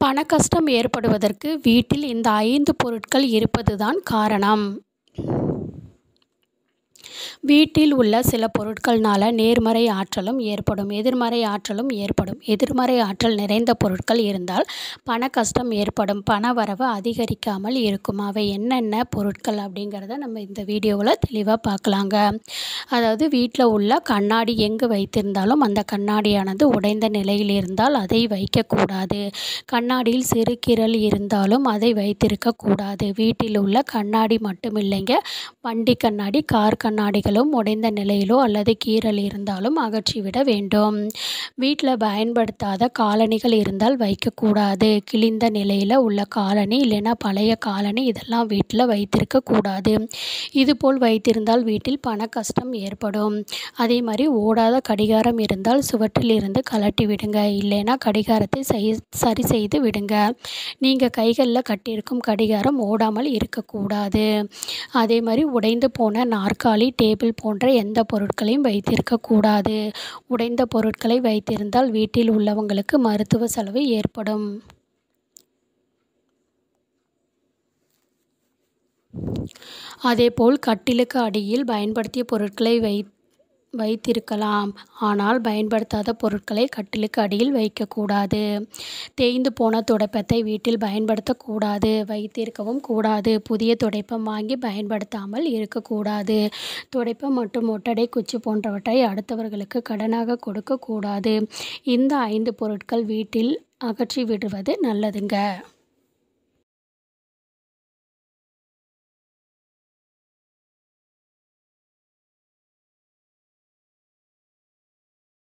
பண கஷ்டம் ஏற்படுவதற்கு வீட்டில் இந்த ஐந்து பொருட்கள் இருப்பது தான் காரணம் வீட்டில் உள்ள சில பொருட்கள்னால நேர்மறை ஆற்றலும் ஏற்படும் எதிர்மறை ஆற்றலும் ஏற்படும் எதிர்மறை ஆற்றல் நிறைந்த பொருட்கள் இருந்தால் பண கஷ்டம் ஏற்படும் பண வரவு அதிகரிக்காமல் இருக்கும் அவை என்னென்ன பொருட்கள் அப்படிங்கிறத நம்ம இந்த வீடியோவில் தெளிவாக பார்க்கலாங்க அதாவது வீட்டில் உள்ள கண்ணாடி எங்கு வைத்திருந்தாலும் அந்த கண்ணாடியானது உடைந்த நிலையில் இருந்தால் அதை வைக்கக்கூடாது கண்ணாடியில் சிறு கீறல் இருந்தாலும் அதை வைத்திருக்கக்கூடாது வீட்டில் உள்ள கண்ணாடி மட்டும் இல்லைங்க வண்டி கண்ணாடி கார் கண்ணாடிகளும் உடைந்த நிலையிலோ அல்லது கீறல் இருந்தாலும் அகற்றிவிட வேண்டும் வீட்டில் பயன்படுத்தாத காலணிகள் இருந்தால் வைக்கக்கூடாது கிழிந்த நிலையில் உள்ள காலணி இல்லைன்னா பழைய காலணி இதெல்லாம் வீட்டில் வைத்திருக்கக்கூடாது இதுபோல் வைத்திருந்தால் வீட்டில் பண கஷ்டம் ஏற்படும் அதே மாதிரி ஓடாத கடிகாரம் இருந்தால் சுவற்றில் இருந்து கழட்டி விடுங்க இல்லைன்னா கடிகாரத்தை செய் சரி செய்து விடுங்க நீங்கள் கைகளில் கட்டியிருக்கும் கடிகாரம் ஓடாமல் இருக்கக்கூடாது அதே மாதிரி உடைந்து போன நாற்காலி டேபிள் போன்ற எந்த பொருட்களையும் வைத்திருக்கக்கூடாது உடைந்த பொருட்களை வைத்திருந்தால் வீட்டில் உள்ளவங்களுக்கு மருத்துவ செலவு ஏற்படும் அதேபோல் கட்டிலுக்கு அடியில் பயன்படுத்திய பொருட்களை வை வைத்திருக்கலாம் ஆனால் பயன்படுத்தாத பொருட்களை கட்டிலுக்கு அடியில் வைக்கக்கூடாது தேய்ந்து போன துடைப்பத்தை வீட்டில் பயன்படுத்தக்கூடாது வைத்திருக்கவும் கூடாது புதிய துடைப்பம் வாங்கி பயன்படுத்தாமல் இருக்கக்கூடாது துடைப்பம் மற்றும் ஒட்டடை குச்சி போன்றவற்றை அடுத்தவர்களுக்கு கடனாக கொடுக்கக்கூடாது இந்த ஐந்து பொருட்கள் வீட்டில் அகற்றி விடுவது நல்லதுங்க